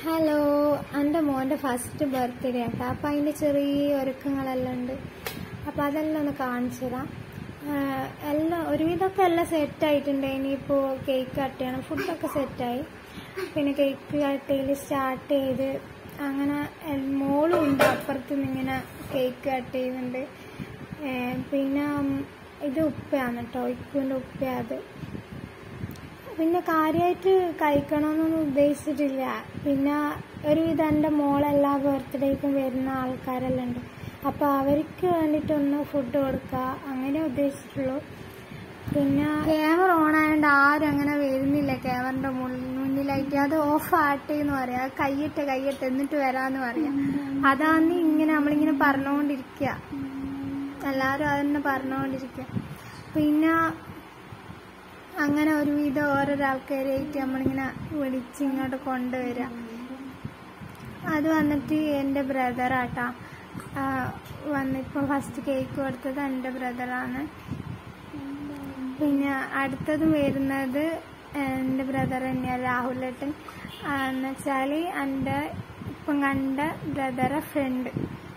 hello എൻ്റെ മോൻ്റെ first birthday ആട്ടോ അപ്പം അതിൻ്റെ ചെറിയ ഒരുക്കങ്ങളെല്ലാം ഉണ്ട് അപ്പം അതെല്ലാം ഒന്ന് കാണിച്ചു തരാം ആഹ് എല്ലാം ഒരുവിധമൊക്കെ എല്ലാം സെറ്റായിട്ടുണ്ട് ഇനിയിപ്പോൾ കേക്ക് കട്ട് ചെയ്യണം ഫുഡൊക്കെ സെറ്റായി പിന്നെ കേക്ക് കട്ട് ചെയ്ത് സ്റ്റാർട്ട് ചെയ്ത് അങ്ങനെ എൽ- മോളും ഉണ്ട് അപ്പുറത്ത് നിന്ന് ഇങ്ങനെ കേക്ക് കട്ട് ചെയ്യുന്നുണ്ട് ഏഹ് പിന്നെ ഉം, ഇത് ഉപ്പയാണ് കേട്ടോ ഇക്കുവിൻ്റെ ഉപ്പയാണ് അത് പിന്നെ കാര്യമായിട്ട് കഴിക്കണമെന്നൊന്നും ഉദ്ദേശിച്ചിട്ടില്ല പിന്നെ ഒരുവിധം എൻ്റെ മോളെല്ലാ ബർത്ത്ഡേക്കും വരുന്ന ആൾക്കാരെല്ലാം ഉണ്ട് അപ്പോൾ അവർക്ക് വേണ്ടിയിട്ടൊന്ന് ഫുഡ് കൊടുക്കുക അങ്ങനെ ഉദ്ദേശിച്ചിട്ടുള്ളൂ പിന്നെ ക്യാമറ ഓൺ ആയതുകൊണ്ട് ആരും അങ്ങനെ വരുന്നില്ല ക്യാമറയുടെ മുന്നിലായിട്ട് അത് ഓഫ് ആട്ടെ എന്ന് പറയാം അത് കയ്യിട്ട് കയ്യിട്ട് എന്നിട്ട് വരാന്ന് പറയാം അതാണ് ഇങ്ങനെ നമ്മളിങ്ങനെ പറഞ്ഞുകൊണ്ടിരിക്കുക എല്ലാവരും അതന്നെ പറഞ്ഞുകൊണ്ടിരിക്കുക പിന്നെ അങ്ങനെ ഒരുവിധം ഓരോരോ ആൾക്കാരായിട്ട് നമ്മളിങ്ങനെ വിളിച്ച് ഇങ്ങോട്ട് കൊണ്ടുവരിക അത് വന്നിട്ട് എൻ്റെ ബ്രദറാട്ടാ വന്നിപ്പോൾ ഫസ്റ്റ് കേക്ക് കൊടുത്തത് എൻ്റെ ബ്രദറാണ് പിന്നെ അടുത്തത് വരുന്നത് എൻ്റെ ബ്രദർ തന്നെയാണ് രാഹുലേട്ടൻ എന്ന് വെച്ചാൽ എൻ്റെ ഇപ്പം കണ്ട ബ്രദറെ ഫ്രണ്ട്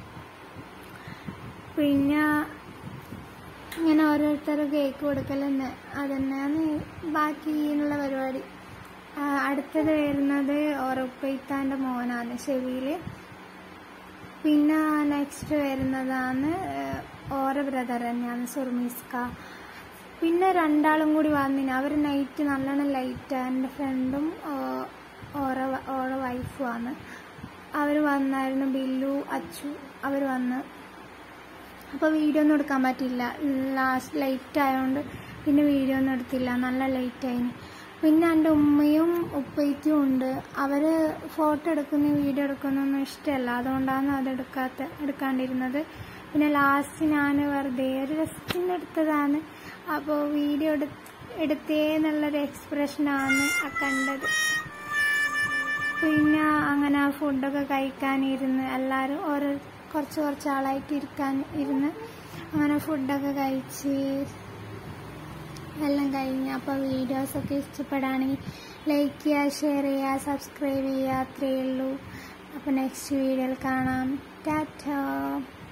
പിന്നെ ഇങ്ങനെ ഓരോരുത്തർ കേക്ക് കൊടുക്കലെന്ന് അതന്നെയാണ് ബാക്കിയുള്ള പരിപാടി ആ, അടുത്തത് വരുന്നത് ഓറപ്പയിത്താൻ്റെ മോനാണ് ഷെവിയിൽ പിന്നെ നെക്സ്റ്റ് വരുന്നതാണ് ഏഹ്, ഓറ ബ്രദർ തന്നെയാണ് സുർമിസ്ക പിന്നെ രണ്ടാളും കൂടി വന്നിന് അവർ നൈറ്റ് നല്ലോണം ലൈറ്റ് എൻ്റെ ഫ്രണ്ടും ഓറ ഓറ വൈഫുമാണ് അവർ വന്നായിരുന്നു ബില്ലു അച്ചു അവർ വന്ന് അപ്പോൾ വീഡിയോ ഒന്നും എടുക്കാൻ പറ്റില്ല ലാസ്റ്റ് ലേറ്റ് ആയതുകൊണ്ട് പിന്നെ വീഡിയോ ഒന്നും എടുത്തില്ല നല്ല ലേറ്റ് ആയിന് പിന്നെ എൻ്റെ ഉമ്മയും ഉപ്പയ്ക്കും ഉണ്ട് അവർ ഫോട്ടോ എടുക്കുന്ന വീഡിയോ എടുക്കുന്നൊന്നും ഇഷ്ടമല്ല അതുകൊണ്ടാണ് അത് എടുക്കാത്ത എടുക്കാണ്ടിരുന്നത് പിന്നെ ലാസ്റ്റ് ഞാൻ വെറുതെ ഒരു രസത്തിന് എടുത്തതാണ് അപ്പോൾ വീഡിയോ എടു എടുത്തേ എന്നുള്ളൊരു എക്സ്പ്രഷനാണ് ആ കണ്ടത് പിന്നെ അങ്ങനെ ആ ഫുഡൊക്കെ കഴിക്കാനിരുന്ന് എല്ലാവരും ഓരോ കുറച്ച് കുറച്ച് ആളായിട്ട് ഇരിക്കാൻ ഇരുന്ന് അങ്ങനെ ഫുഡൊക്കെ കഴിച്ച് എല്ലാം കഴിഞ്ഞ് അപ്പോൾ വീഡിയോസൊക്കെ ഇഷ്ടപ്പെടുകയാണെങ്കിൽ ലൈക്ക് ചെയ്യുക ഷെയർ ചെയ്യുക സബ്സ്ക്രൈബ് ചെയ്യുക അത്രയേ ഉള്ളൂ അപ്പോൾ നെക്സ്റ്റ് വീഡിയോയിൽ കാണാം ടാറ്റാ